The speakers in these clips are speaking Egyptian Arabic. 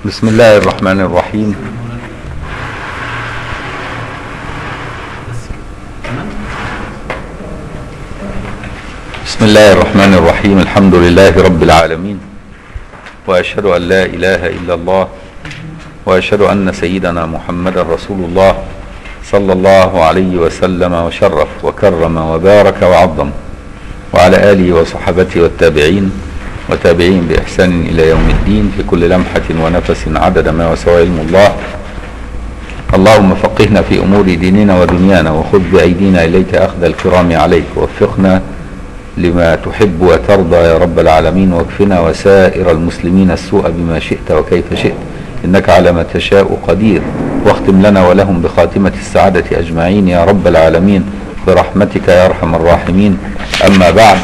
بسم الله الرحمن الرحيم بسم الله الرحمن الرحيم الحمد لله رب العالمين واشهد ان لا اله الا الله واشهد ان سيدنا محمدا رسول الله صلى الله عليه وسلم وشرف وكرم وبارك وعظم وعلى اله وصحبته والتابعين وتابعين باحسان الى يوم الدين في كل لمحه ونفس عدد ما وسع علم الله اللهم فقهنا في امور ديننا ودنيانا وخذ بايدينا اليك اخذ الكرام عليك ووفقنا لما تحب وترضى يا رب العالمين واكفنا وسائر المسلمين السوء بما شئت وكيف شئت انك على ما تشاء قدير واختم لنا ولهم بخاتمه السعاده اجمعين يا رب العالمين برحمتك يا ارحم الراحمين اما بعد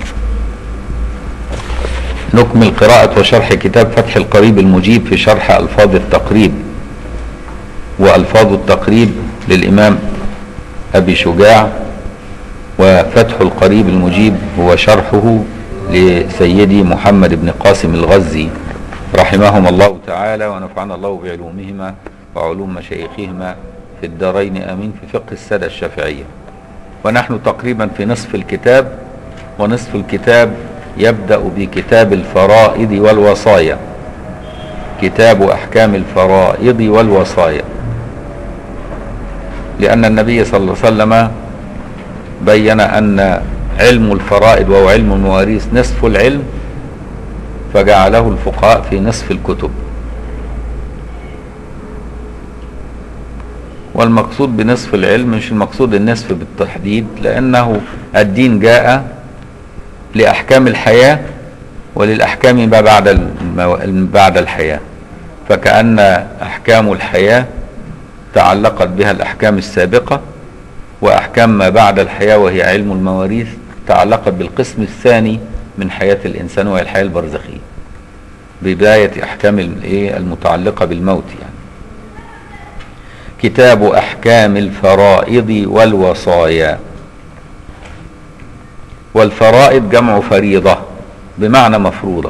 نكمل قراءة وشرح كتاب فتح القريب المجيب في شرح ألفاظ التقريب وألفاظ التقريب للإمام أبي شجاع وفتح القريب المجيب هو شرحه لسيدي محمد بن قاسم الغزي رحمهم الله تعالى ونفعنا الله بعلومهما وعلوم مشايخهما في الدارين آمين في فقه السادة الشافعية ونحن تقريبا في نصف الكتاب ونصف الكتاب يبدأ بكتاب الفرائض والوصايا كتاب أحكام الفرائض والوصايا لأن النبي صلى الله عليه وسلم بين أن علم الفرائض وهو علم المواريث نصف العلم فجعله الفقهاء في نصف الكتب والمقصود بنصف العلم مش المقصود النصف بالتحديد لأنه الدين جاء لأحكام الحياة وللأحكام ما بعد المو... بعد الحياة فكأن أحكام الحياة تعلقت بها الأحكام السابقة وأحكام ما بعد الحياة وهي علم المواريث تعلقت بالقسم الثاني من حياة الإنسان وهي الحياة البرزخية بداية أحكام المتعلقة بالموت يعني كتاب أحكام الفرائض والوصايا والفرائض جمع فريضة بمعنى مفروضة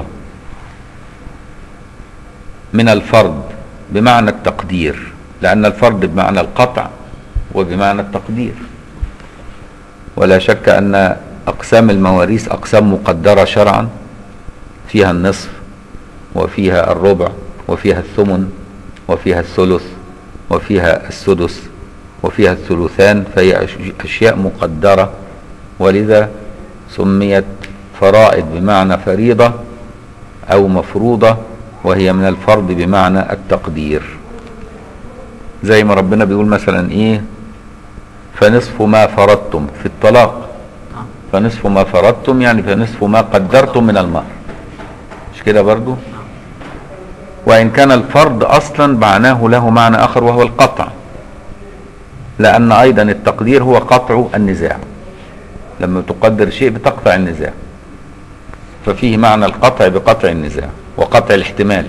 من الفرض بمعنى التقدير لأن الفرض بمعنى القطع وبمعنى التقدير ولا شك أن أقسام المواريث أقسام مقدرة شرعا فيها النصف وفيها الربع وفيها الثمن وفيها الثلث وفيها السدس وفيها الثلثان فهي أشياء مقدرة ولذا سميت فرائض بمعنى فريضة أو مفروضة وهي من الفرض بمعنى التقدير زي ما ربنا بيقول مثلا إيه فنصف ما فرضتم في الطلاق فنصف ما فرضتم يعني فنصف ما قدرتم من المهر مش كده برضو وإن كان الفرض أصلا معناه له معنى آخر وهو القطع لأن أيضا التقدير هو قطع النزاع لما تقدر شيء بتقطع النزاع ففيه معنى القطع بقطع النزاع وقطع الاحتمال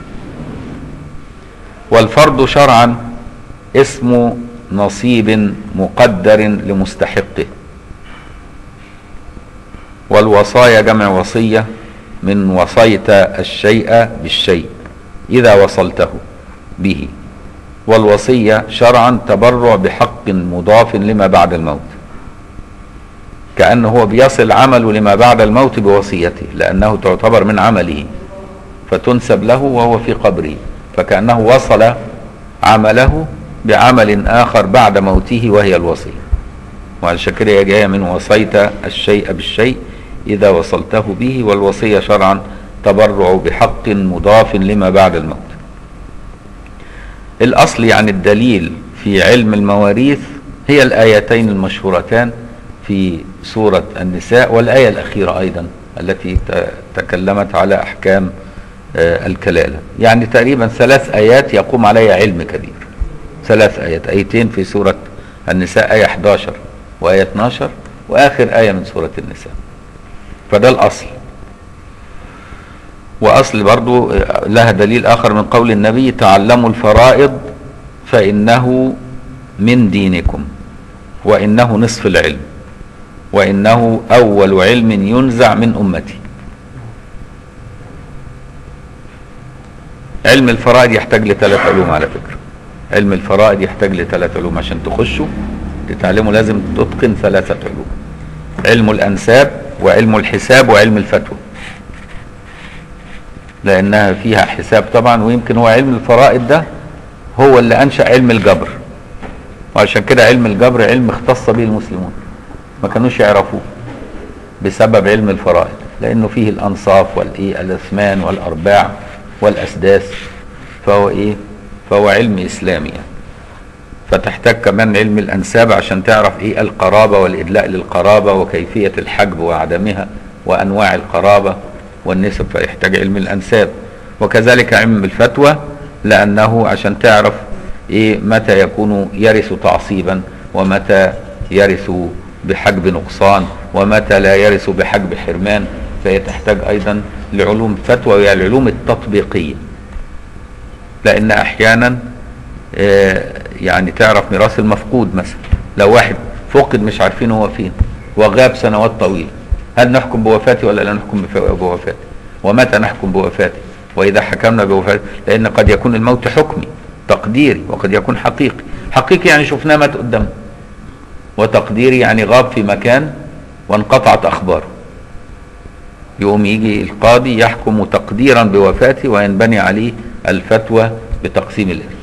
والفرض شرعا اسم نصيب مقدر لمستحقه والوصايا جمع وصية من وصيت الشيء بالشيء إذا وصلته به والوصية شرعا تبرع بحق مضاف لما بعد الموت كأنه هو بيصل عمله لما بعد الموت بوصيته لأنه تعتبر من عمله فتنسب له وهو في قبره فكأنه وصل عمله بعمل آخر بعد موته وهي الوصية وعلى شكل هي جاية من وصيت الشيء بالشيء إذا وصلته به والوصية شرعا تبرع بحق مضاف لما بعد الموت الأصل يعني الدليل في علم المواريث هي الآيتين المشهورتان في سورة النساء والآية الأخيرة أيضا التي تكلمت على أحكام الكلالة يعني تقريبا ثلاث آيات يقوم عليها علم كبير ثلاث آيات آيتين في سورة النساء آية 11 وآية 12 وآخر آية من سورة النساء فده الأصل وأصل برضو لها دليل آخر من قول النبي تعلموا الفرائض فإنه من دينكم وإنه نصف العلم وإنه أول علم ينزع من أمتي علم الفرائض يحتاج لثلاث علوم على فكرة علم الفرائض يحتاج لثلاث علوم عشان تخشوا تتعلموا لازم تتقن ثلاثة علوم علم الأنساب وعلم الحساب وعلم الفتوى لأنها فيها حساب طبعا ويمكن هو علم الفرائض ده هو اللي أنشأ علم الجبر وعشان كده علم الجبر علم اختص به المسلمون ما كانوش يعرفوه بسبب علم الفرائض لأنه فيه الأنصاف والإيه الأثمان والأرباع والأسداس فهو إيه فهو علم إسلامي يعني. فتحتاج كمان علم الأنساب عشان تعرف إيه القرابة والإدلاء للقرابة وكيفية الحجب وعدمها وأنواع القرابة والنسب فيحتاج علم الأنساب وكذلك علم الفتوى لأنه عشان تعرف إيه متى يكون يرث تعصيبا ومتى يرث بحجب نقصان ومتى لا يرث بحجب حرمان فهي تحتاج أيضا لعلوم فتوى وهي العلوم التطبيقية لأن أحيانا آه، يعني تعرف ميراث المفقود مثلا لو واحد فقد مش عارفين هو فين وغاب سنوات طويلة هل نحكم بوفاته ولا لا نحكم بف- بوفاته ومتى نحكم بوفاته وإذا حكمنا بوفاته لأن قد يكون الموت حكمي تقديري وقد يكون حقيقي حقيقي يعني شفناه مات قدامنا وتقديري يعني غاب في مكان وانقطعت أخباره يقوم يجي القاضي يحكم تقديرا بوفاته وينبني عليه الفتوى بتقسيم الإرث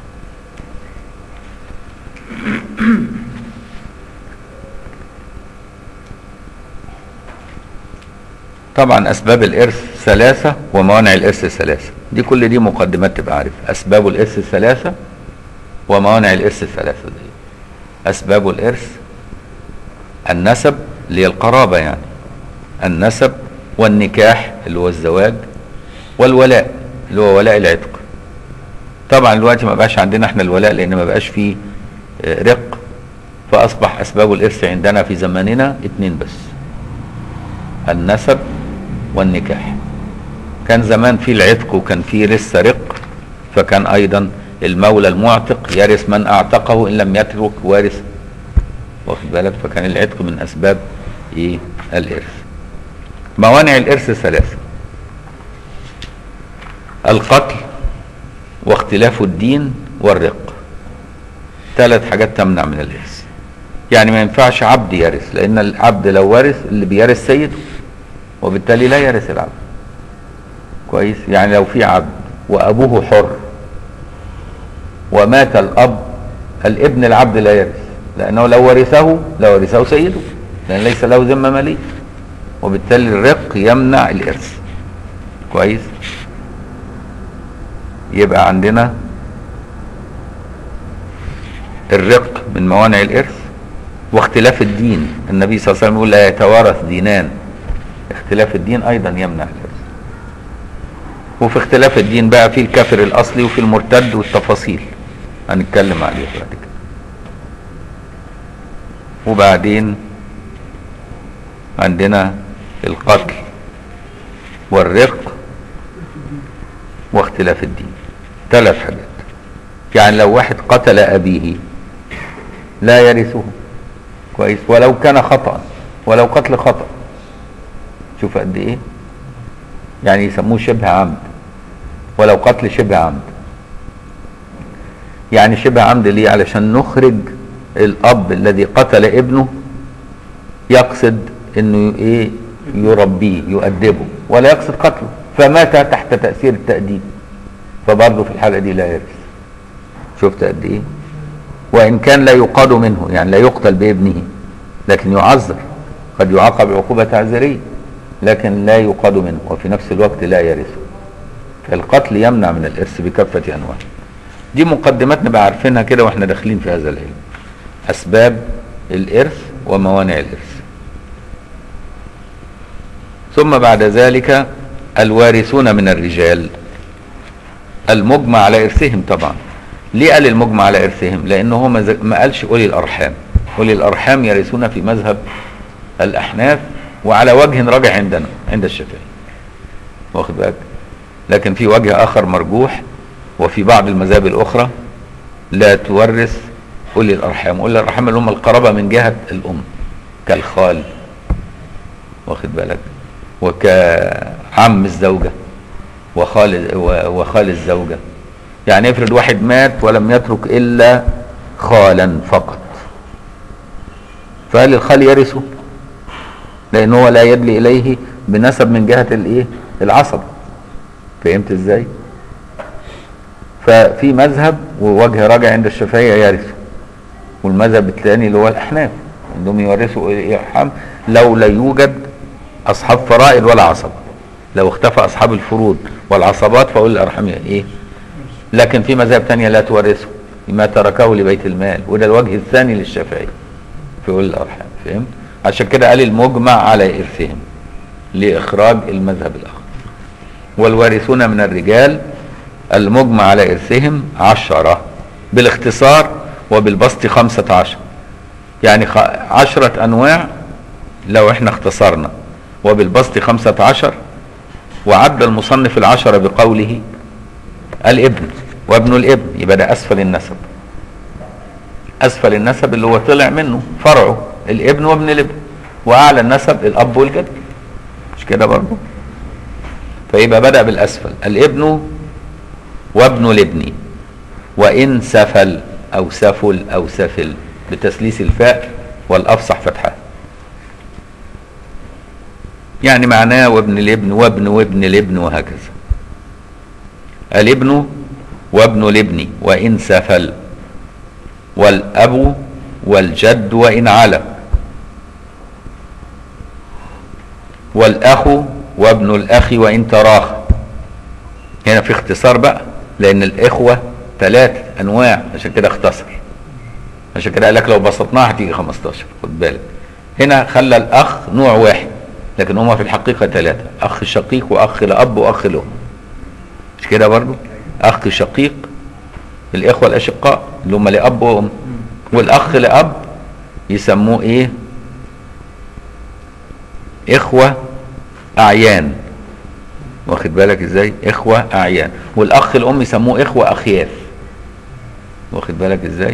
طبعا اسباب الارث ثلاثه وموانع الارث ثلاثه دي كل دي مقدمات تبقى عارف اسباب الارث ثلاثه وموانع الارث الثلاثه دي اسباب الارث النسب اللي هي القرابه يعني النسب والنكاح اللي هو الزواج والولاء اللي هو ولاء العتق طبعا دلوقتي ما بقاش عندنا احنا الولاء لان ما بقاش فيه آه، رق فاصبح اسباب الارث عندنا في زماننا اتنين بس النسب والنكاح كان زمان في العتق وكان في لسه رق فكان ايضا المولى المعتق يرث من اعتقه ان لم يترك وارث واخد بالك فكان العتق من اسباب ايه الارث موانع الارث ثلاثه القتل واختلاف الدين والرق ثلاث حاجات تمنع من الارث يعني ما ينفعش عبد يرث لان العبد لو ورث اللي بيرث سيده وبالتالي لا يرث العبد كويس يعني لو في عبد وابوه حر ومات الاب الابن العبد لا يرث لانه لو ورثه لورثه سيده لان ليس له ذمه ماليه وبالتالي الرق يمنع الارث كويس يبقى عندنا الرق من موانع الارث واختلاف الدين النبي صلى الله عليه وسلم يقول لا يتوارث دينان اختلاف الدين ايضا يمنع الارث وفي اختلاف الدين بقى في الكافر الاصلي وفي المرتد والتفاصيل هنتكلم عليها بعد كده وبعدين عندنا القتل والرق واختلاف الدين ثلاث حاجات يعني لو واحد قتل ابيه لا يرثه كويس ولو كان خطأ ولو قتل خطأ شوف قد ايه يعني يسموه شبه عمد ولو قتل شبه عمد يعني شبه عمد ليه علشان نخرج الاب الذي قتل ابنه يقصد انه ايه يربيه يؤدبه ولا يقصد قتله فمات تحت تأثير التأديب فبرضه في الحالة دي لا يرث شفت قد ايه وان كان لا يقاد منه يعني لا يقتل بابنه لكن يعذر قد يعاقب عقوبة تعذيرية لكن لا يقاد منه وفي نفس الوقت لا يرثه فالقتل يمنع من الارث بكافة انواعه دي مقدمات نبقى عارفينها كده واحنا داخلين في هذا العلم اسباب الارث وموانع الارث ثم بعد ذلك الوارثون من الرجال المجمع على ارثهم طبعا ليه قال المجمع على ارثهم لانه هو ما ز- ما قالش اولي الارحام اولي الارحام يرثون في مذهب الاحناف وعلى وجه راجع عندنا عند الشافعي واخد بالك لكن في وجه اخر مرجوح وفي بعض المذاهب الاخرى لا تورث اولي الارحام اولي الارحام اللي هم القرابه من جهه الام كالخال واخد بالك وكعم الزوجه وخال و- وخال الزوجة يعني افرض واحد مات ولم يترك إلا خالا فقط فهل الخال يرثه لأن هو لا يدلي إليه بنسب من جهة الإيه العصب فهمت إزاي ففي مذهب ووجه راجع عند الشافعية يرثه والمذهب الثاني اللي هو الأحناف عندهم يورثوا الإرحام لو لا يوجد أصحاب فرائض ولا عصب لو اختفى أصحاب الفروض والعصبات فأولي الأرحام إيه لكن في مذاهب تانية لا تورثه ما تركه لبيت المال وده الوجه الثاني للشافعي في أولي الأرحام فهمت عشان كده قال المجمع على إرثهم لإخراج المذهب الآخر والوارثون من الرجال المجمع على إرثهم عشرة بالاختصار وبالبسط خمسة عشر يعني خ- عشرة أنواع لو احنا اختصرنا وبالبسط خمسة عشر وعد المصنف العشرة بقوله الابن وابن الابن يبقى ده أسفل النسب أسفل النسب اللي هو طلع منه فرعه الابن وابن الابن وأعلى النسب الأب والجد مش كده برضه فيبقى بدأ بالأسفل الابن وابن الابن وإن سفل أو سفل أو سفل بتسليس الفاء والأفصح فتحها يعني معناه وابن الابن وابن وابن الابن وهكذا الابن وابن الابن وإن سفل والأب والجد وإن على والأخ وابن الأخ وإن تراخ هنا في اختصار بقى لأن الإخوة ثلاث أنواع عشان كده اختصر عشان كده قال لك لو بسطناها هتيجي 15 خد بالك هنا خلى الأخ نوع واحد لكن هما في الحقيقة ثلاثة أخ شقيق وأخ لأب وأخ لأم مش كده برضو أخ شقيق الإخوة الأشقاء اللي هم لأب وأم والأخ لأب يسموه إيه إخوة أعيان واخد بالك إزاي إخوة أعيان والأخ الأم يسموه إخوة أخياف واخد بالك إزاي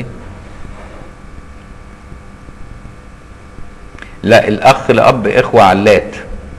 لا الأخ لأب إخوة علات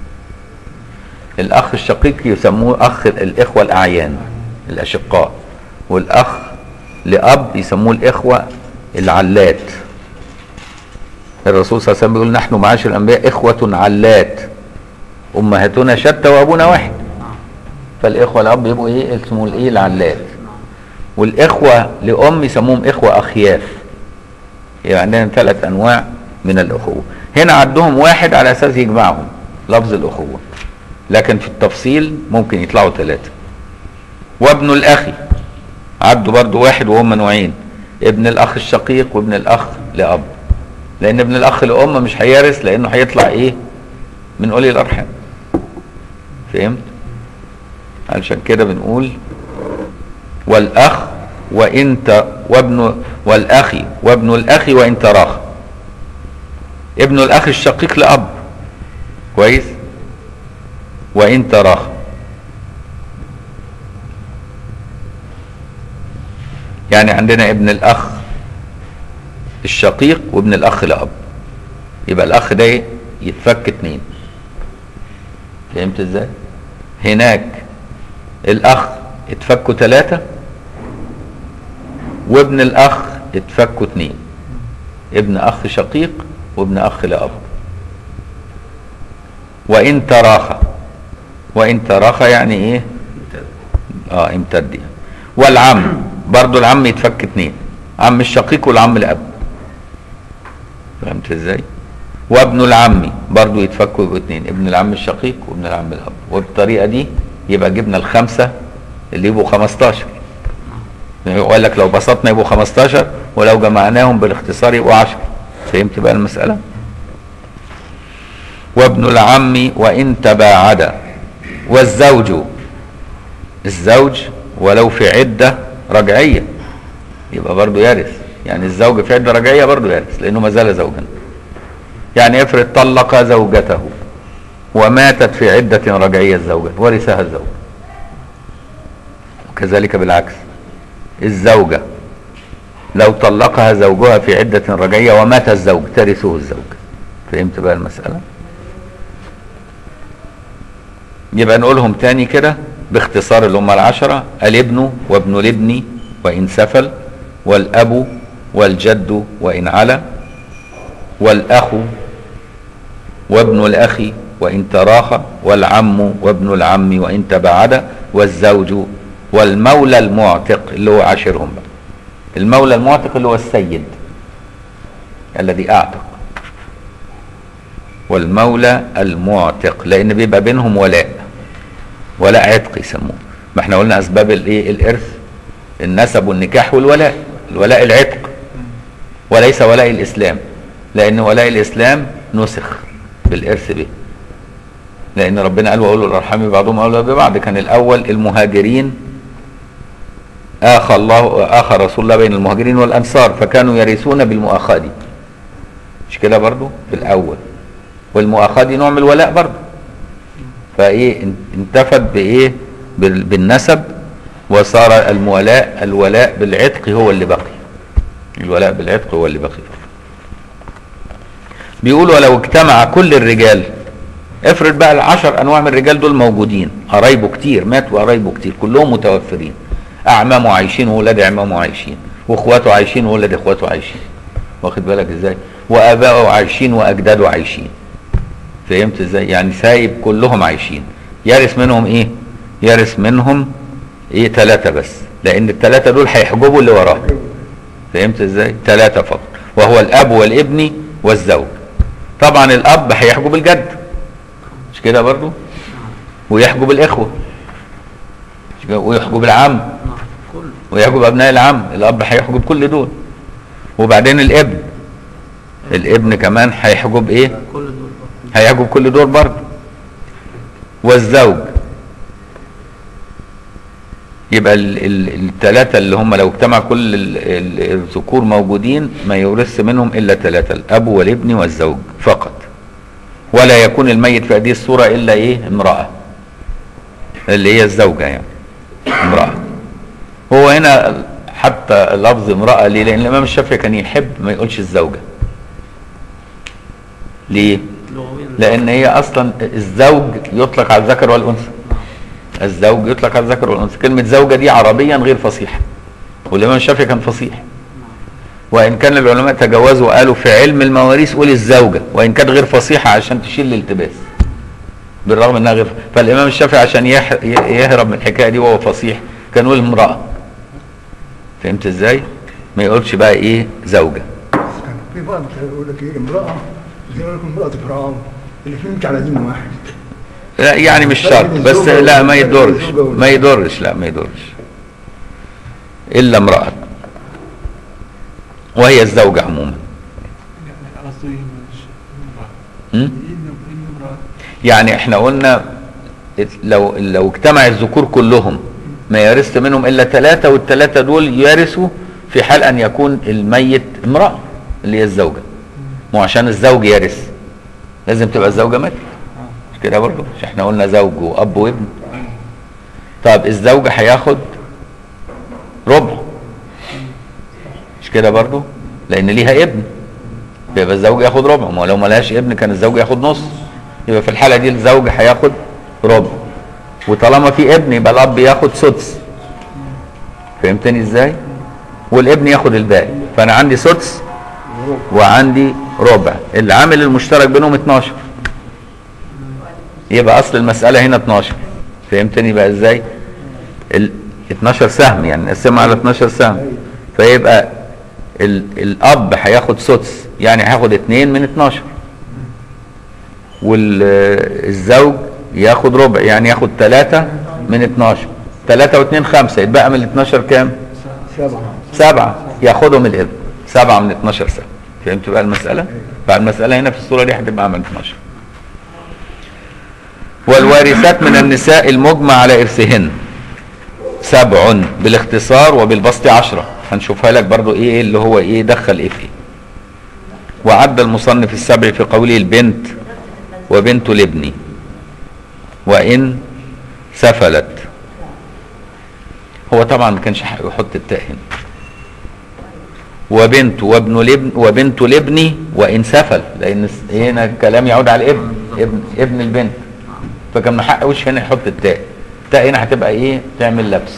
الأخ الشقيق يسموه أخ الإخوة الأعيان الأشقاء والأخ لأب يسموه الإخوة العلات الرسول صلى الله عليه وسلم بيقول نحن معاشر الأنبياء إخوة علات أمهاتنا شتى وأبونا واحد فالإخوة الأب يبقوا إيه اسمه الإيه العلات والإخوة لأم يسموهم إخوة أخياف يعني عندنا ثلاث أنواع من الأخوة هنا عدهم واحد على أساس يجمعهم لفظ الأخوة لكن في التفصيل ممكن يطلعوا ثلاثة وابن الأخ عدوا برضو واحد وهم نوعين ابن الأخ الشقيق وابن الأخ لأب لأن ابن الأخ لأم مش هيرث لأنه هيطلع إيه من أولي الأرحام فهمت علشان كده بنقول والأخ وإن ت... وابن والأخ وابن الأخ وإن تراخ ابن الأخ الشقيق لأب كويس وإن تراخ يعني عندنا ابن الأخ الشقيق وابن الأخ لأب يبقى الأخ ده إيه؟ يتفك اتنين فهمت ازاي؟ هناك الأخ اتفكوا ثلاثة وابن الأخ اتفكوا اتنين ابن أخ شقيق وابن أخ لأب وإن تراخى وإن تراخى يعني إيه؟ اه امتد يعني. والعم برضو العم يتفك اتنين عم الشقيق والعم الأب فهمت ازاي؟ وابن العم برضو يتفكوا يبقوا اتنين ابن العم الشقيق وابن العم الأب وبالطريقة دي يبقى جبنا الخمسة اللي يبقوا 15 يقول لك لو بسطنا يبقوا 15 ولو جمعناهم بالاختصار يبقوا 10 فهمت بقى المسألة وابن العم وإن تباعدا والزوج الزوج ولو في عدة رجعية يبقى برضه يرث يعني الزوج في عدة رجعية برضه يرث لأنه ما زال زوجا يعني افرض طلق زوجته وماتت في عدة رجعية الزوجة ورثها الزوج وكذلك بالعكس الزوجة لو طلقها زوجها في عدة رجعية ومات الزوج ترثه الزوج فهمت بقى المسألة يبقى نقولهم تاني كده باختصار اللي هم العشرة الابن وابن الابن وإن سفل والأب والجد وإن علا والأخ وابن الأخ وإن تراخى والعم وابن العم وإن تباعد والزوج والمولى المعتق اللي هو عاشرهم بقى المولى المعتق اللي هو السيد الذي أعتق والمولى المعتق لأن بيبقى بينهم ولاء ولاء عتق يسموه ما احنا قلنا أسباب الايه الإرث النسب والنكاح والولاء الولاء العتق وليس ولاء الإسلام لأن ولاء الإسلام نسخ بالإرث به لأن ربنا قال وأولو الأرحام بعضهم أولى ببعض كان الأول المهاجرين آخى الله آخى رسول الله بين المهاجرين والأنصار فكانوا يرثون بالمؤاخاة دي مش كده برضو في الأول والمؤاخاة دي نوع من الولاء برضو فإيه انتفت بإيه بال- بالنسب وصار المولاء الولاء بالعتق هو اللي بقي الولاء بالعتق هو اللي بقي بيقولوا ولو اجتمع كل الرجال افرض بقى العشر انواع من الرجال دول موجودين قرايبه كتير ماتوا قرايبه كتير كلهم متوفرين اعمامه عايشين وولاد اعمامه عايشين واخواته عايشين وولاد اخواته عايشين واخد بالك ازاي وابائه عايشين واجداده عايشين فهمت ازاي يعني سايب كلهم عايشين يرث منهم ايه يرث منهم ايه ثلاثة بس لان الثلاثة دول هيحجبوا اللي وراه فهمت ازاي ثلاثة فقط وهو الاب والابن والزوج طبعا الاب هيحجب الجد مش كده برضو ويحجب الاخوة مش كده؟ ويحجب العم نعم كله ويحجب ابناء العم الاب هيحجب كل دول وبعدين الابن الابن كمان هيحجب ايه كل دول برضه. هيحجب كل دول برضه والزوج يبقى الثلاثة اللي هم لو اجتمع كل ال- ال- الذكور موجودين ما يورث منهم إلا ثلاثة الأب والابن والزوج فقط ولا يكون الميت في هذه الصورة إلا إيه امرأة اللي هي الزوجة يعني امرأة هو هنا حتى لفظ امرأة ليه؟ لأن الإمام الشافعي كان يحب ما يقولش الزوجة ليه؟ لغويا لان هي اصلا الزوج يطلق على الذكر والانثى الزوج يطلق على الذكر والانثى كلمه زوجه دي عربيا غير فصيحه والامام الشافعي كان فصيح وان كان العلماء تجاوزوا وقالوا في علم المواريث قول الزوجه وان كانت غير فصيحه عشان تشيل الالتباس بالرغم انها غير فالامام الشافعي عشان يح... ي- يهرب من الحكايه دي وهو فصيح كان يقول امراه فهمت ازاي ما يقولش بقى ايه زوجه كان في بعض يقول لك ايه امراه زي ما يقول لك امراه فرعون الاثنين مش على دين واحد لا يعني مش شرط بس لا ما يضرش ما يضرش لا ما يضرش الا امراه وهي الزوجه عموما قصدي مش م? إن إن امرأة يعني احنا قلنا لو لو اجتمع الذكور كلهم ما يرث منهم الا ثلاثه والثلاثه دول يرثوا في حال ان يكون الميت امراه اللي هي الزوجه مو عشان الزوج يرث لازم تبقى الزوجه ماتت مش كده برضه مش احنا قلنا زوج واب وابن طب الزوج هياخد ربع مش كده برضه لان ليها ابن يبقى الزوج ياخد ربع ما هو لو ملهاش ابن كان الزوج ياخد نص يبقى في الحاله دي الزوج هياخد ربع وطالما في ابن يبقى الاب ياخد سدس فهمتني ازاي والابن ياخد الباقي فانا عندي سدس وعندي ربع العامل المشترك بينهم 12 يبقى اصل المساله هنا 12 فهمتني بقى ازاي ال 12 سهم يعني نقسمها على 12 سهم فيبقى ال الاب هياخد سدس يعني هياخد 2 من 12 والزوج ياخد ربع يعني ياخد 3 من 12 3 و2 5 يتبقى من ال 12 كام؟ سبعه سبعة ياخدهم الابن سبعة من 12 سنة فهمت بقى المسألة؟ فالمسألة هنا في الصورة دي هتبقى من 12 والوارثات من النساء المجمع على إرثهن سبع بالاختصار وبالبسط عشرة هنشوفها لك برضو ايه اللي هو ايه دخل ايه فيه وعد المصنف السبع في قوله البنت وبنت الابن وإن سفلت هو طبعا ما كانش حق يحط التاء هنا وبنت وابن الابن وبنت الابن وان سفل لان س- هنا الكلام يعود على الابن ابن ابن البنت فكان من حق وش هنا يحط التاء التاء هنا هتبقى ايه تعمل لبس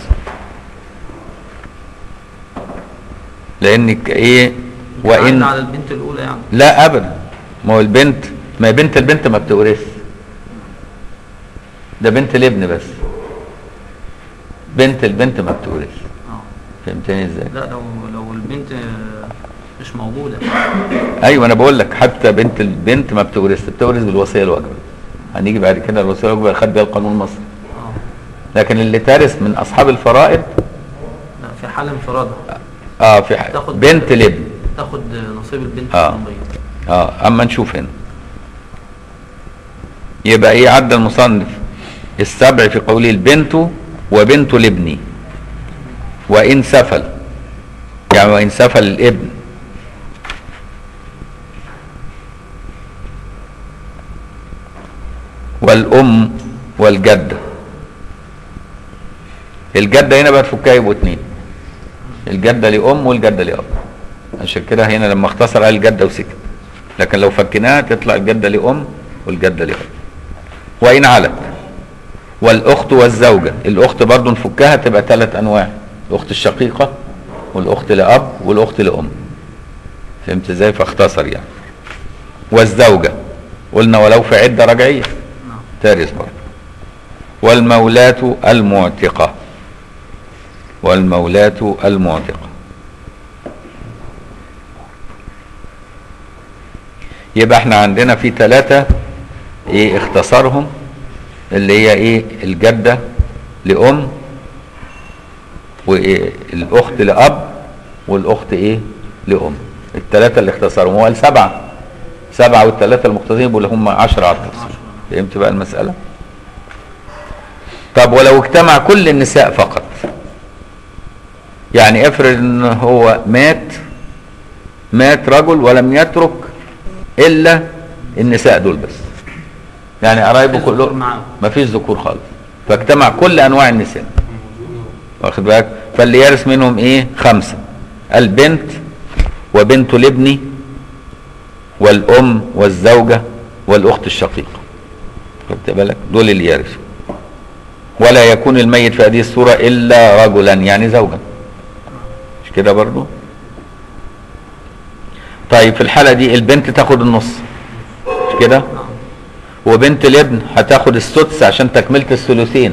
لانك ايه وإن وان على البنت الأولى يعني لا ابدا ما هو البنت ما هي بنت البنت ما بتورث ده بنت الابن بس بنت البنت ما بتورث اه فهمتني ازاي لا لو لو البنت آه، مش موجودة ايوه انا بقول لك حتى بنت البنت ما بتورث بتورث بالوصيه الواجبه هنيجي بعد كده الوصيه الواجبه خد بيها القانون المصري اه لكن اللي ترث من اصحاب الفرائض لا في حال انفرادها اه في ح- تاخد- بنت الابن تاخد نصيب البنت آه. الأمية اه اما نشوف هنا يبقى ايه عد المصنف السبع في قوله البنت وبنت الابن وان سفل يعني وان سفل الابن والام والجده الجده هنا بقى تفكها يبقوا اتنين الجده لام والجده لاب عشان كده هنا لما اختصر قال الجده وسكت لكن لو فكناها تطلع الجده لام والجده لاب وان علت والاخت والزوجه الاخت برضو نفكها تبقى ثلاث انواع الاخت الشقيقه والاخت لاب والاخت لام فهمت ازاي فاختصر يعني والزوجه قلنا ولو في عده رجعيه نعم ترث برضه والمولاة المعتقة والمولاة المعتقة يبقى احنا عندنا في ثلاثة ايه اختصارهم اللي هي ايه الجدة لأم والأخت لأب والأخت ايه لأم الثلاثة اللي اختصرهم هو قال سبعة سبعة والثلاثة المختصرين يبقوا اللي هم عشرة على التفصيل عشرة. فهمت بقى المسألة طب ولو اجتمع كل النساء فقط يعني افرض ان هو مات مات رجل ولم يترك الا النساء دول بس يعني قرايبه مفيش ذكور كلهم معاهم. ما فيش ذكور خالص فاجتمع كل انواع النساء واخد بالك فاللي يرث منهم ايه خمسه البنت وبنت الابن والام والزوجه والاخت الشقيقه خدت بالك دول اللي يرثوا ولا يكون الميت في هذه الصوره الا رجلا يعني زوجا مش كده برضو طيب في الحاله دي البنت تاخد النص مش كده نعم وبنت الابن هتاخد السدس عشان تكمله الثلثين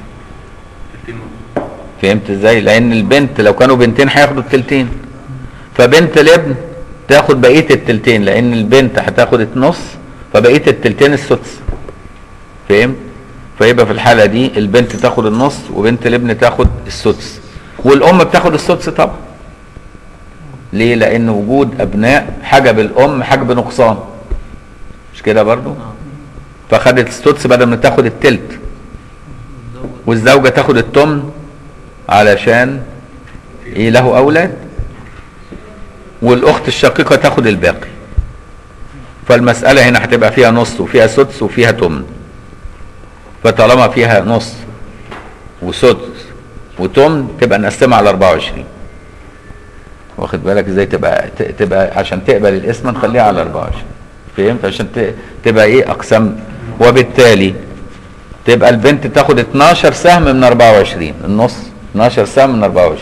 فهمت ازاي لان البنت لو كانوا بنتين هياخدوا التلتين فبنت الابن تاخد بقيه التلتين لان البنت هتاخد النص فبقيه التلتين السدس فهمت فيبقى في الحاله دي البنت تاخد النص وبنت الابن تاخد السدس والام بتاخد السدس طبعا ليه لان وجود ابناء حجب الام حجب نقصان مش كده برضو نعم فخدت السدس بدل ما تاخد التلت الزوجة والزوجة تاخد التمن علشان ايه له اولاد والاخت الشقيقة تاخد الباقي فالمسألة هنا هتبقى فيها نص وفيها سدس وفيها تمن فطالما فيها نص وسدس وتمن تبقى نقسمها على 24 واخد بالك ازاي تبقى ت- تبقى عشان تقبل الاسم نخليها على 24 فهمت عشان ت- تبقى ايه اقسام وبالتالي تبقى البنت تاخد 12 سهم من 24 النص 12 سهم من 24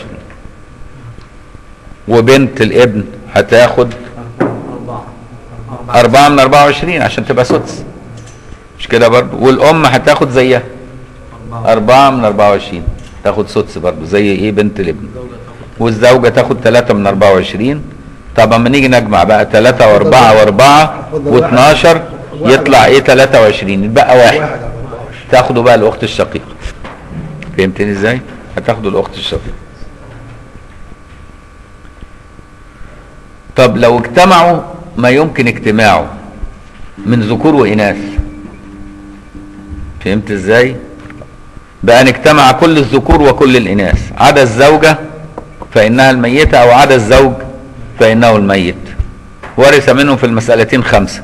وبنت الابن هتاخد أربعة أربعة أربعة من 24 عشان تبقى سدس مش كده برضو والأم هتاخد زيها أربعة أربعة من 24 تاخد سدس برضو زي إيه بنت الابن الزوجة تاخد والزوجة تاخد 3 من 24 طب اما نيجي نجمع بقى 3 و4 و4 و12 يطلع ايه 23 يبقى واحد واحد على 24 تاخدوا بقى الاخت الشقيقه فهمتني ازاي هتاخدوا الاخت الشقيقه طب لو اجتمعوا ما يمكن اجتماعه من ذكور واناث فهمت ازاي بأن اجتمع كل الذكور وكل الإناث عدا الزوجة فإنها الميتة أو عدا الزوج فإنه الميت ورث منهم في المسألتين خمسة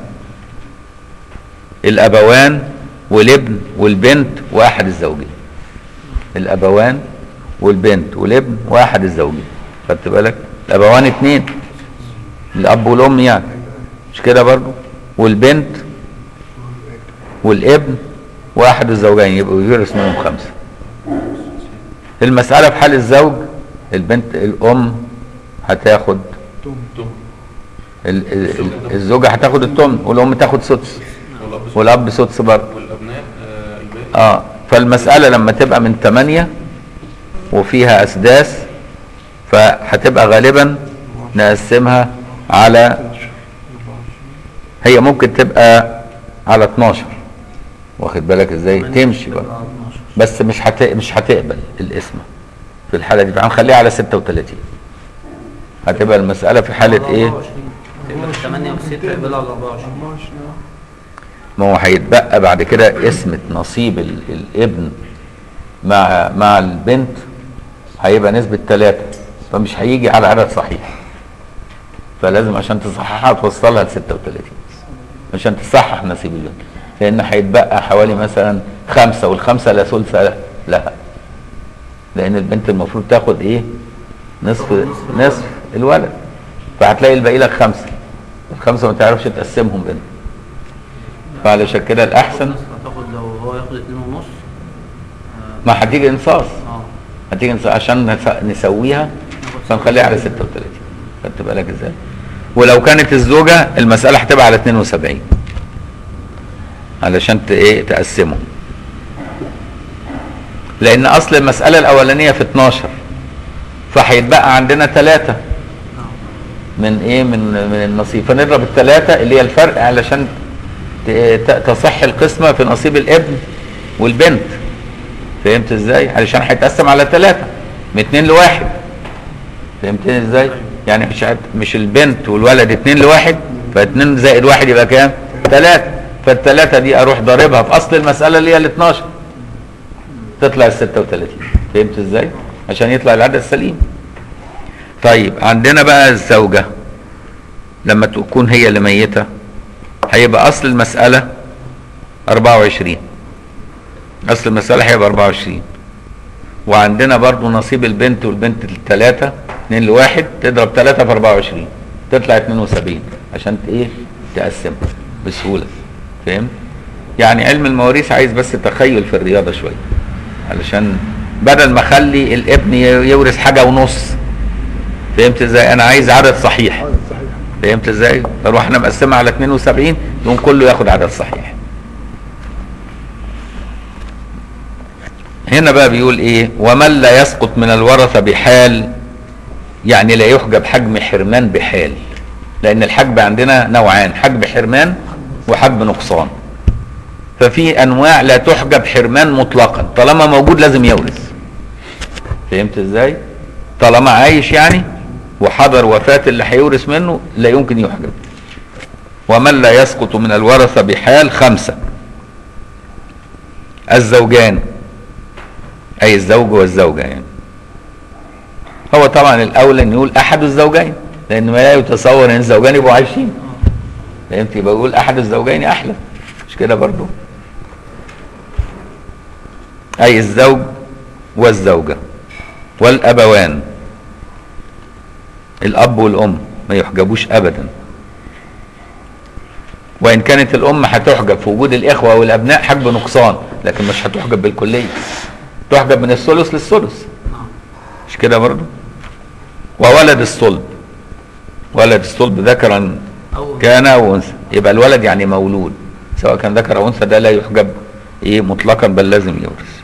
الأبوان والابن والبنت وأحد الزوجين الأبوان والبنت والابن وأحد الزوجين خدت بالك الأبوان اتنين الأب والأم يعني مش كده برضو والبنت والابن واحد الزوجين يبقوا يورث منهم خمسة في المسألة في حال الزوج البنت الأم هتاخد توم ال- ال- ال- الزوجة هتاخد التمن والأم تاخد سدس والأب والأب سدس برضه والأبناء آه، الباقي اه فالمسألة لما تبقى من ثمانية وفيها أسداس فهتبقى غالبا نقسمها على هي ممكن تبقى على 12 واخد بالك ازاي تمشي بقى بس مش هت... مش هتقبل الاسم في الحالة دي فهنخليها على 36 هتبقى المسألة في حالة ايه 8 و6 يقبلوا على 24 ما هو هيتبقى بعد كده اسمة نصيب ال... الابن مع مع البنت هيبقى نسبة ثلاثة فمش هيجي على عدد صحيح فلازم عشان تصححها توصلها ل 36 عشان تصحح نصيب البنت لان هيتبقى حوالي مثلا خمسة والخمسة لا ثلث لها لان البنت المفروض تاخد ايه نصف نصف الولد فهتلاقي الباقي لك خمسة الخمسة ما تعرفش تقسمهم بينهم فعلشان كده الاحسن هتاخد لو هو ياخد 2 ونص ما هتيجي انصاص اه هتيجي انصاص عشان نس- نسويها فنخليها على 36 خدت بالك ازاي ولو كانت الزوجة المسألة هتبقى على 72 علشان ت- ايه تقسمهم لان اصل المسألة الاولانية في 12 فهيتبقى عندنا ثلاثة من ايه من من النصيب فنضرب الثلاثة اللي هي الفرق علشان ت- ت- تصح القسمة في نصيب الابن والبنت فهمت ازاي علشان هيتقسم على ثلاثة من اتنين لواحد فهمتني ازاي يعني مش هت- مش البنت والولد اتنين لواحد فاتنين زائد واحد يبقى كام ثلاثة فالثلاثة دي اروح ضاربها في اصل المسألة اللي هي ال 12 تطلع ال 36 فهمت ازاي عشان يطلع العدد سليم طيب عندنا بقى الزوجة لما تكون هي اللي ميتة هيبقى اصل المسألة 24 اصل المسألة هيبقى 24 وعندنا برضو نصيب البنت والبنت الثلاثة 2 لواحد تضرب 3 في 24 تطلع 72 عشان ت- ايه تقسمها بسهولة فهمت يعني علم المواريث عايز بس تخيل في الرياضة شوية علشان بدل ما اخلي الابن ي- يورث حاجة ونص فهمت ازاي انا عايز عدد صحيح هذا صحيح فهمت ازاي فاروح احنا مقسمها على 72 يقوم كله ياخد عدد صحيح هنا بقى بيقول ايه ومن لا يسقط من الورثة بحال يعني لا يحجب حجم حرمان بحال لان الحجب عندنا نوعان حجب حرمان وحجب نقصان ففي انواع لا تحجب حرمان مطلقا طالما موجود لازم يورث فهمت ازاي طالما عايش يعني وحضر وفاة اللي هيورث منه لا يمكن يحجب ومن لا يسقط من الورثة بحال خمسة الزوجان أي الزوج والزوجة يعني هو طبعا الأولى أن يقول أحد الزوجين لأن ما لا يتصور أن الزوجان يبقوا عايشين فهمت يبقى يقول أحد الزوجين أحلى مش كده برضو أي الزوج والزوجة والأبوان الأب والأم ما يحجبوش أبدا وإن كانت الأم هتحجب في وجود الإخوة والأبناء حجب نقصان لكن مش هتحجب بالكلية تحجب من الثلث للثلث مش كده برضو وولد الصلب ولد الصلب ذكرا أو كان أو أنثى يبقى الولد يعني مولود سواء كان ذكر أو أنثى ده لا يحجب إيه مطلقا بل لازم يورث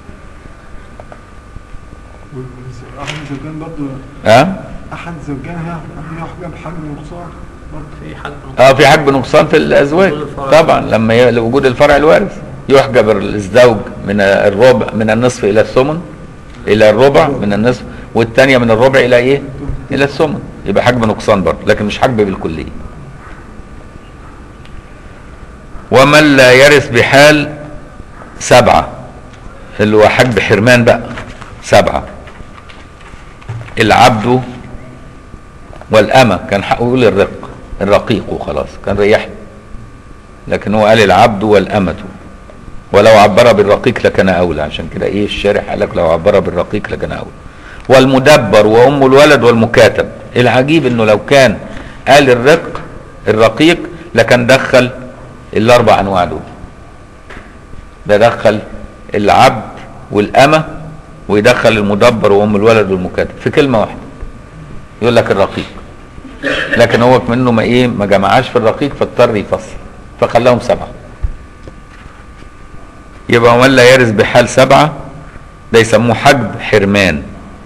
أحد الزوجين برضه ها أحد الزوجين هي- يحجب حجم نقصان برضه في حد اه في حجب نقصان في الازواج وجود الفرع. طبعا لما ي- لوجود الفرع الوارث يحجب الزوج من الربع من النصف الى الثمن الى الربع من النصف والثانيه من الربع الى ايه الى الثمن يبقى حجب نقصان برضه لكن مش حجب بالكليه ومن لا يرث بحال سبعه اللي هو حجب حرمان بقى سبعه العبد والأمة كان حقه يقول الرق الرقيق وخلاص كان ريحنا لكن هو قال العبد والأمة ولو عبر بالرقيق لكان أولى عشان كده إيه الشارح قال لك لو عبر بالرقيق لكان أولى والمدبر وأم الولد والمكاتب العجيب إنه لو كان قال الرق الرقيق لكان دخل الأربع أنواع دول ده دخل العبد والأمة ويدخل المدبر وام الولد والمكاتب في كلمه واحده يقول لك الرقيق لكن هو منه ما ايه ما جمعهاش في الرقيق فاضطر يفصل فخلاهم سبعه يبقى من لا يرث بحال سبعه ده يسموه حجب حرمان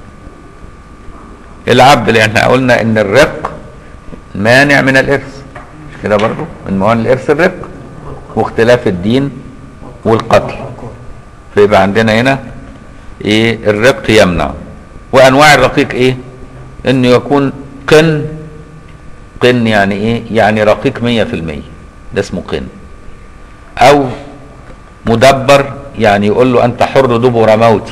العبد اللي احنا قلنا ان الرق مانع من الارث مش كده برضه من موانع الارث الرق واختلاف الدين والقتل فيبقى عندنا هنا ايه الرق يمنع وانواع الرقيق ايه انه يكون قن قن يعني ايه يعني رقيق مية في المية ده اسمه قن او مدبر يعني يقول له انت حر دبر موتي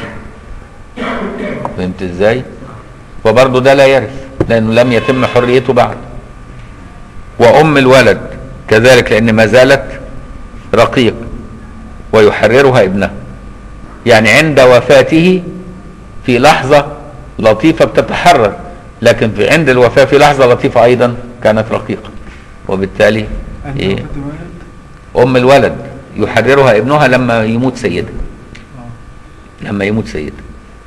فهمت ازاي وبرضه ده لا يرث لانه لم يتم حريته بعد وام الولد كذلك لان ما زالت رقيق ويحررها ابنها يعني عند وفاته في لحظة لطيفة بتتحرر لكن في عند الوفاة في لحظة لطيفة أيضا كانت رقيقة وبالتالي إيه أم الولد يحررها ابنها لما يموت سيدها لما يموت سيدها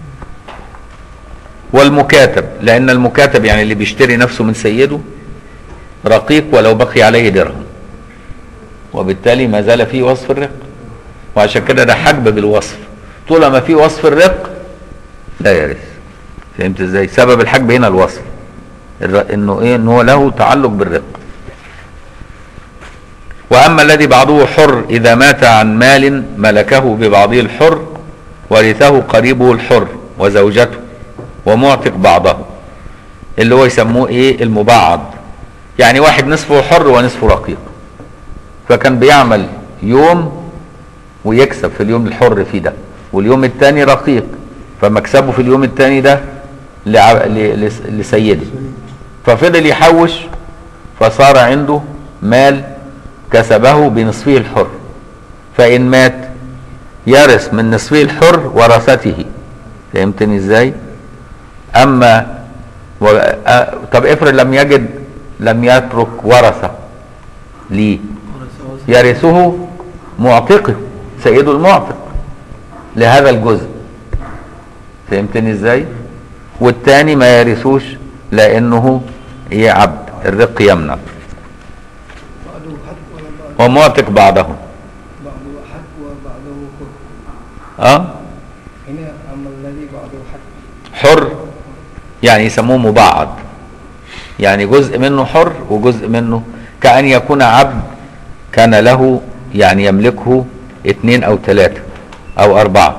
والمكاتب لأن المكاتب يعني اللي بيشتري نفسه من سيده رقيق ولو بقي عليه درهم وبالتالي ما زال فيه وصف الرق وعشان كده ده حجب بالوصف طول ما في وصف الرق لا يرث فهمت ازاي سبب الحجب هنا الوصف الر- انه ايه انه له تعلق بالرق واما الذي بعضه حر اذا مات عن مال ملكه ببعضه الحر ورثه قريبه الحر وزوجته ومعتق بعضه اللي هو يسموه ايه المبعض يعني واحد نصفه حر ونصفه رقيق فكان بيعمل يوم ويكسب في اليوم الحر فيه ده واليوم الثاني رقيق فمكسبه في اليوم الثاني ده لع- ل- لس- لسيده ففضل يحوش فصار عنده مال كسبه بنصفه الحر فإن مات يرث من نصفه الحر ورثته فهمتني ازاي اما و... أ... طب افرض لم يجد لم يترك ورثه ليه يرثه معتقه سيده المعتق لهذا الجزء فهمتني ازاي والتاني ما يرثوش لانه هي عبد الرق يمنع بعده حق ولا بعد ومعتق بعضه بعده حق وبعده حر اه هنا أما الذي بعده حق حر يعني يسموه مبعض يعني جزء منه حر وجزء منه كأن يكون عبد كان له يعني يملكه اثنين او ثلاثة او اربعة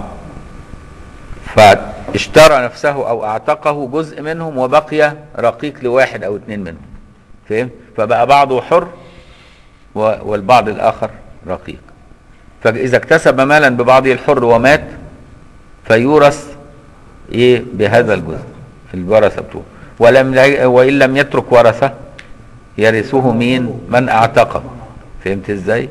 فاشترى نفسه او اعتقه جزء منهم وبقي رقيق لواحد او اثنين منهم فهم فبقى بعضه حر و- والبعض الاخر رقيق فاذا اكتسب مالا ببعضه الحر ومات فيورث ايه بهذا الجزء الورثه بتوعه ولم لا- وان لم يترك ورثه يرثه مين من اعتقه فهمت ازاي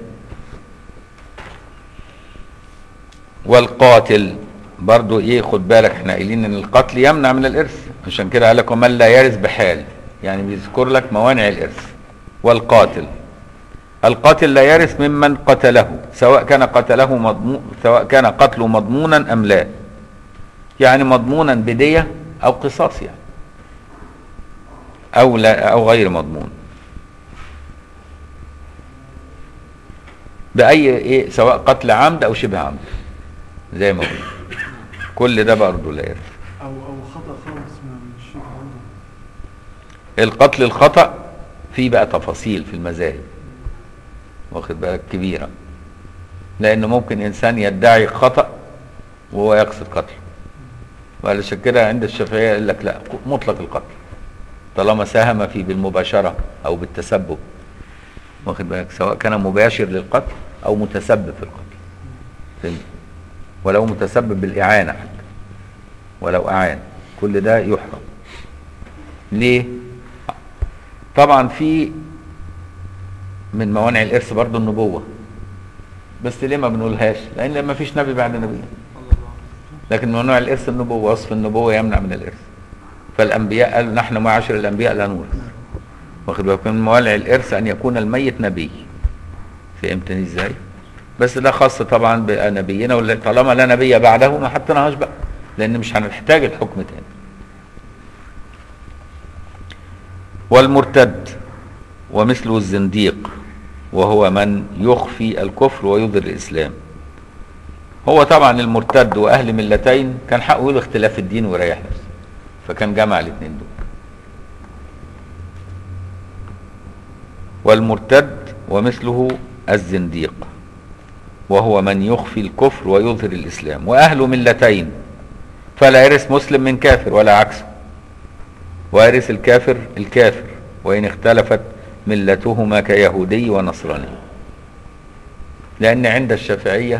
والقاتل برضو ايه خد بالك احنا قايلين ان القتل يمنع من الارث عشان كده قال لك ومن لا يرث بحال يعني بيذكر لك موانع الارث والقاتل القاتل لا يرث ممن قتله سواء كان قتله مضمون سواء كان قتله مضمونا ام لا يعني مضمونا بدية او قصاص يعني او لا او غير مضمون باي ايه سواء قتل عمد او شبه عمد زي ما قلنا كل ده برضه لا يرث او او خطا خالص من الشيخ عنده القتل الخطأ فيه بقى تفاصيل في المذاهب واخد بالك كبيرة لأن ممكن إنسان يدعي خطأ وهو يقصد قتله وعلشان كده عند الشافعية يقول لك لا مطلق القتل طالما ساهم فيه بالمباشرة أو بالتسبب واخد بالك سواء كان مباشر للقتل أو متسبب في القتل فهمت؟ ولو متسبب بالإعانة حتى ولو أعان كل ده يحرم ليه؟ طبعا في من موانع الارث برضو النبوه بس ليه ما بنقولهاش لان ما فيش نبي بعد نبي لكن موانع الارث النبوه وصف النبوه يمنع من الارث فالانبياء قالوا نحن معاشر الانبياء لا نورث واخد بالك من موانع الارث ان يكون الميت نبي فهمتني ازاي بس ده خاص طبعا بنبينا ولا طالما لا نبي بعده ما حطيناهاش بقى لان مش هنحتاج الحكم تاني والمرتد ومثله الزنديق وهو من يخفي الكفر ويظهر الاسلام هو طبعا المرتد واهل ملتين كان حقه يقول اختلاف الدين ويريح نفسه فكان جمع الاثنين دول والمرتد ومثله الزنديق وهو من يخفي الكفر ويظهر الاسلام واهل ملتين فلا يرث مسلم من كافر ولا عكسه ويرث الكافر الكافر وان اختلفت ملتهما كيهودي ونصراني لان عند الشافعيه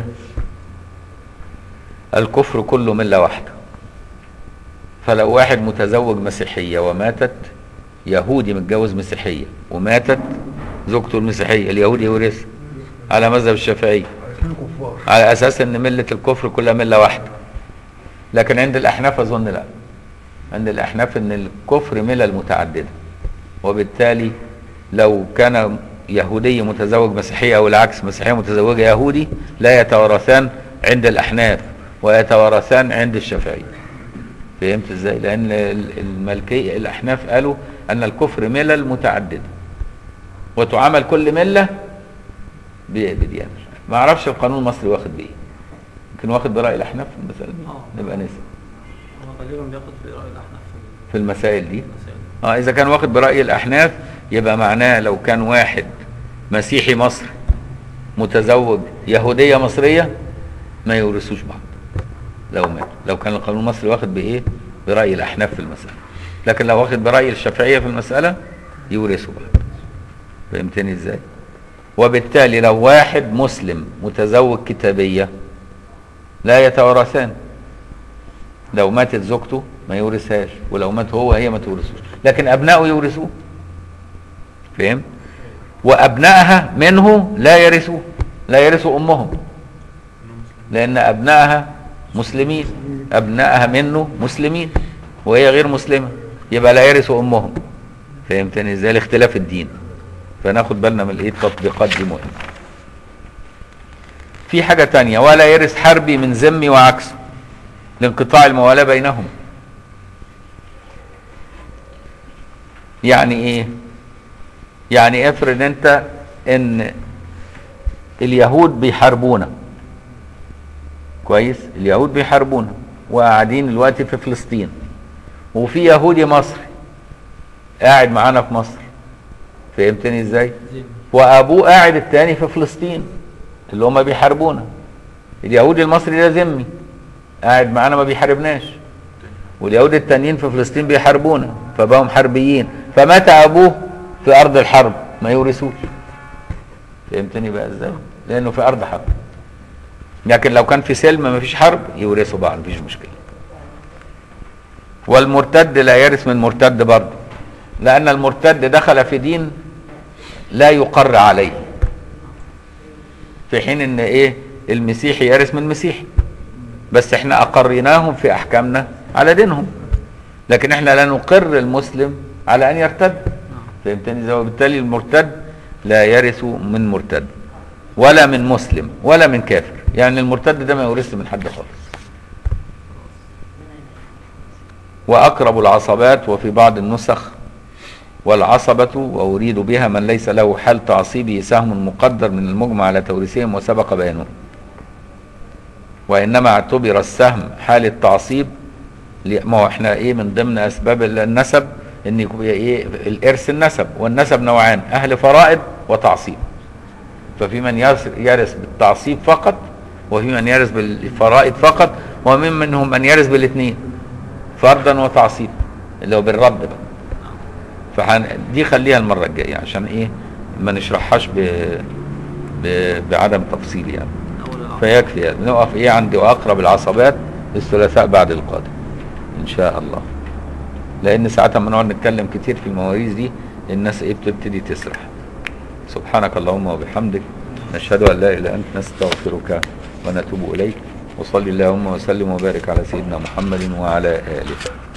الكفر كله مله واحده فلو واحد متزوج مسيحيه وماتت يهودي متجوز مسيحيه وماتت زوجته المسيحيه اليهودي يورث على مذهب الشافعيه الاثنين كفار على اساس ان مله الكفر كلها مله واحده لكن عند الاحناف اظن لا عند الاحناف ان الكفر ملل متعدده وبالتالي لو كان يهودي متزوج مسيحيه او العكس مسيحيه متزوجه يهودي لا يتوارثان عند الاحناف ويتوارثان عند الشافعيه فهمت ازاي لان ال- الملكيه الاحناف قالوا ان الكفر ملل متعدده وتعامل كل مله ب- بديانه ما اعرفش القانون المصري واخد بايه يمكن واخد براي الاحناف في المساله دي آه. نبقى نسال هو غالبا بياخد في رأي الأحناف في في المسائل دي المسائل اه اذا كان واخد براي الاحناف يبقى معناه لو كان واحد مسيحي مصري متزوج يهوديه مصريه ما يورثوش بعض لو مات لو كان القانون المصري واخد بايه براي الاحناف في المساله لكن لو واخد براي الشافعيه في المساله يورثوا بعض فهمتني ازاي وبالتالي لو واحد مسلم متزوج كتابيه لا يتوارثان لو ماتت زوجته ما يورثهاش ولو مات هو هي ما تورثوش لكن ابنائه يورثوه فهم وابنائها منه لا يرثوه لا يرثوا امهم لان ابنائها مسلمين ابنائها منه مسلمين وهي غير مسلمه يبقى لا يرثوا امهم فهمتني ازاي لاختلاف الدين فناخد بالنا من الايه التطبيقات دي مهمه في حاجه تانية ولا يرث حربي من ذمي وعكسه لانقطاع الموالاه بينهم يعني ايه يعني افرض انت ان اليهود بيحاربونا كويس اليهود بيحاربونا وقاعدين دلوقتي في فلسطين وفي يهودي مصري قاعد معانا في مصر فهمتني ازاي زين وابوه قاعد التاني في فلسطين اللي هما بيحاربونا اليهودي المصري ده ذمي قاعد معانا ما بيحاربناش واليهود التانيين في فلسطين بيحاربونا فبقوا محاربيين فمات ابوه في ارض الحرب ما يورثوش فهمتني بقى ازاي لانه في ارض حرب لكن لو كان في سلم ما فيش حرب يورثوا بعض مفيش مشكله والمرتد لا يرث من مرتد برضه لان المرتد دخل في دين لا يقر عليه في حين ان ايه المسيحي يرث من المسيحي بس احنا اقريناهم في احكامنا على دينهم لكن احنا لا نقر المسلم على ان يرتد فهمتني ازاي وبالتالي المرتد لا يرث من مرتد ولا من مسلم ولا من كافر يعني المرتد ده ما يورث من حد خالص واقرب العصبات وفي بعض النسخ والعصبة وأريد بها من ليس له حال تعصيبه سهم مقدر من المجمع على توريثهم وسبق بيانه وإنما اعتبر السهم حال التعصيب ل- ما هو احنا ايه من ضمن أسباب النسب ان يكون ايه الإرث النسب والنسب نوعان أهل فرائض وتعصيب ففي من يرث يرث بالتعصيب فقط وفي من يرث بالفرائض فقط ومن منهم من يرث بالاثنين فرضا وتعصيب اللي هو بالرد بقى فحن دي خليها المره الجايه عشان ايه ما نشرحهاش ب... ب... بعدم تفصيل يعني أول العصر فيكفي يعني. نقف ايه عند واقرب العصبات الثلاثاء بعد القادم ان شاء الله لان ساعات لما نقعد نتكلم كتير في المواريث دي الناس ايه بتبتدي تسرح سبحانك اللهم وبحمدك نشهد ان لا اله الا انت نستغفرك ونتوب اليك وصلي اللهم وسلم وبارك على سيدنا محمد وعلى اله